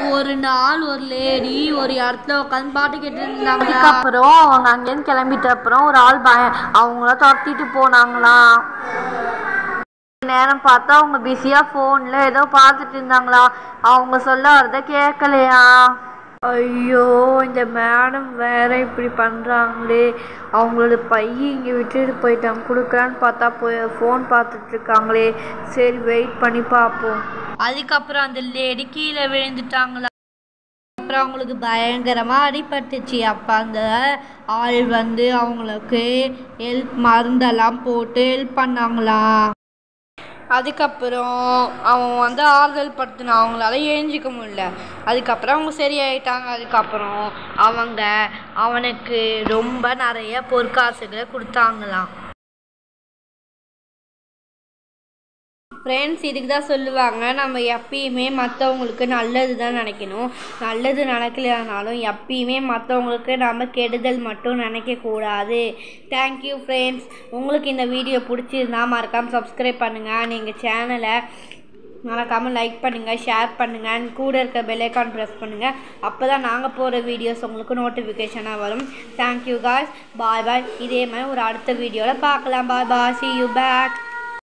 ஒரு நாள் ஒரு லேடி ஒரு இடத்துல உட்காந்து பாட்டு கேட்டு இருந்தாங்க அதுக்கப்புறம் அவங்க அங்கேருந்து கிளம்பிட்ட அப்புறம் ஒரு ஆள் பய அவங்கள துரத்திட்டு போனாங்களாம் நேரம் பார்த்தா அவங்க பிஸியாக ஃபோனில் ஏதோ பார்த்துட்டு இருந்தாங்களா அவங்க சொல்ல வரத கேட்கலையா ஐயோ இந்த மேடம் வேற இப்படி பண்ணுறாங்களே அவங்களோட பைய இங்கே விட்டுட்டு போயிட்டாங்க கொடுக்கலான்னு பார்த்தா போய் ஃபோன் பார்த்துட்டு இருக்காங்களே சரி வெயிட் பண்ணி பார்ப்போம் அதுக்கப்புறம் அந்த லேடி கீழே விழுந்துட்டாங்களா அப்புறம் அவங்களுக்கு பயங்கரமா அடிபட்டுச்சு அப்ப அந்த ஆள் வந்து அவங்களுக்கு ஹெல்ப் மருந்தெல்லாம் போட்டு ஹெல்ப் பண்ணாங்களாம் அதுக்கப்புறம் அவன் வந்து ஆறுதல் படுத்தினான் அவங்களால எழுஞ்சிக்க முடியல அதுக்கப்புறம் அவங்க சரியாயிட்டாங்க அதுக்கப்புறம் அவங்க அவனுக்கு ரொம்ப நிறைய பொற்காசுகளை கொடுத்தாங்களாம் ஃப்ரெண்ட்ஸ் இதுக்கு தான் சொல்லுவாங்க நம்ம எப்பயுமே மற்றவங்களுக்கு நல்லது தான் நினைக்கணும் நல்லது நினைக்கலனாலும் எப்பயுமே மற்றவங்களுக்கு நம்ம கெடுதல் மட்டும் நினைக்கக்கூடாது தேங்க்யூ ஃப்ரெண்ட்ஸ் உங்களுக்கு இந்த வீடியோ பிடிச்சிருந்தா மறக்காமல் சப்ஸ்கிரைப் பண்ணுங்கள் நீங்கள் சேனலை மறக்காமல் லைக் பண்ணுங்கள் ஷேர் பண்ணுங்கள் கூட இருக்க பெல் ஐக்கான் ப்ரெஸ் பண்ணுங்கள் அப்போ தான் நாங்கள் போகிற வீடியோஸ் உங்களுக்கு நோட்டிஃபிகேஷனாக வரும் தேங்க்யூ காய்ஸ் பாய் பாய் இதே மாதிரி ஒரு அடுத்த வீடியோவில் பார்க்கலாம் bye bye see you back